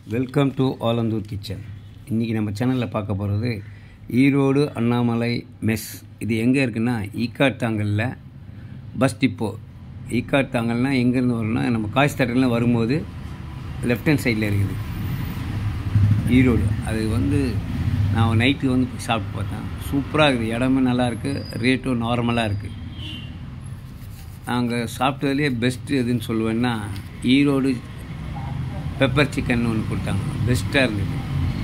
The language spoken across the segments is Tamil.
வெல்கம் டு ஆலந்தூர் கிச்சன் இன்றைக்கி நம்ம சேனலில் பார்க்க போகிறது ஈரோடு அண்ணாமலை மெஸ் இது எங்கே இருக்குன்னா ஈக்காட் தாங்கலில் பஸ் டிப்போ ஈக்காட் தாங்கல்னால் எங்கேருந்து வரும்னா நம்ம காய்ஸ் தட்டில் வரும்போது லெஃப்ட் ஹேண்ட் சைடில் இருக்குது ஈரோடு அது வந்து நான் நைட்டு வந்து போய் சாப்பிட்டு பார்த்தேன் சூப்பராக இருக்குது இடமே நல்லா இருக்குது ரேட்டும் நார்மலாக இருக்குது நாங்கள் சாப்பிட்டதுலேயே பெஸ்ட்டு எதுன்னு சொல்லுவேன்னா ஈரோடு பெப்பர் சிக்கன் ஒன்று கொடுத்தாங்க பெஸ்ட்டாக இருந்தது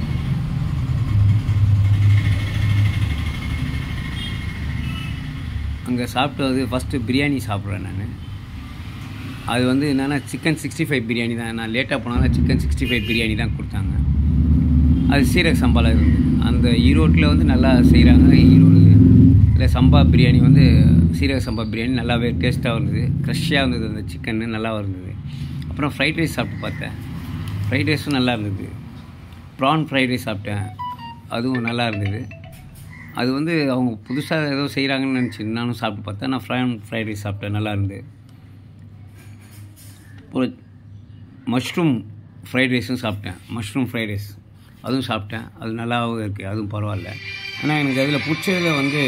அங்கே சாப்பிட்டது ஃபஸ்ட்டு பிரியாணி சாப்பிட்றேன் நான் அது வந்து என்னென்னா சிக்கன் சிக்ஸ்டி ஃபைவ் பிரியாணி தான் நான் லேட்டாக போனாலும் சிக்கன் சிக்ஸ்டி ஃபைவ் பிரியாணி தான் கொடுத்தாங்க அது சீரக சம்பாவில் இருந்தது அந்த ஈரோட்டில் வந்து நல்லா செய்கிறாங்க ஈரோடு இல்லை சம்பா பிரியாணி வந்து சீரக சம்பா பிரியாணி நல்லாவே டேஸ்ட்டாக இருந்தது ஃப்ரெஷ்ஷாக இருந்தது அந்த சிக்கன் நல்லா இருந்தது அப்புறம் ஃப்ரைட் ரைஸ் சாப்பிட்டு பார்த்தேன் ஃப்ரைட் ரைஸும் நல்லா இருந்தது ப்ரான் ஃப்ரைட் ரைஸ் சாப்பிட்டேன் அதுவும் நல்லா இருந்தது அது வந்து அவங்க புதுசாக ஏதோ செய்கிறாங்கன்னு நினச்சி நானும் சாப்பிட்டு பார்த்தேன் நான் ப்ரான் ஃப்ரைட் ரைஸ் சாப்பிட்டேன் நல்லா இருந்தது ஒரு மஷ்ரூம் ஃப்ரைட் ரைஸும் சாப்பிட்டேன் மஷ்ரூம் ஃப்ரைட் ரைஸ் அதுவும் சாப்பிட்டேன் அது நல்லாவும் இருக்குது அதுவும் பரவாயில்ல ஆனால் எனக்கு அதில் பிடிச்சதில் வந்து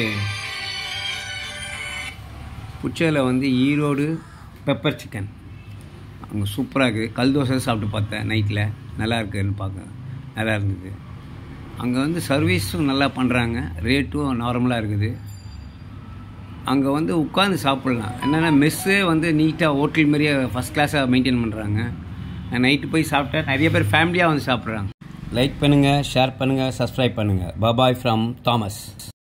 பிடிச்சதில் வந்து ஈரோடு பெப்பர் சிக்கன் அங்கே சூப்பராக இருக்குது கல் தோசை சாப்பிட்டு பார்த்தேன் நைட்டில் நல்லா இருக்குதுன்னு பார்க்க நல்லா இருந்தது அங்கே வந்து சர்வீஸும் நல்லா பண்ணுறாங்க ரேட்டும் நார்மலாக இருக்குது அங்கே வந்து உட்காந்து சாப்பிட்லாம் என்னென்னா மெஸ்ஸே வந்து நீட்டாக ஹோட்டல் மாதிரியே ஃபஸ்ட் கிளாஸாக மெயின்டைன் பண்ணுறாங்க நான் நைட்டு போய் சாப்பிட்டேன் நிறைய பேர் ஃபேமிலியாக வந்து சாப்பிட்றாங்க லைக் பண்ணுங்கள் ஷேர் பண்ணுங்கள் சப்ஸ்கிரைப் பண்ணுங்கள் பாபாய் ஃப்ரம் தாமஸ்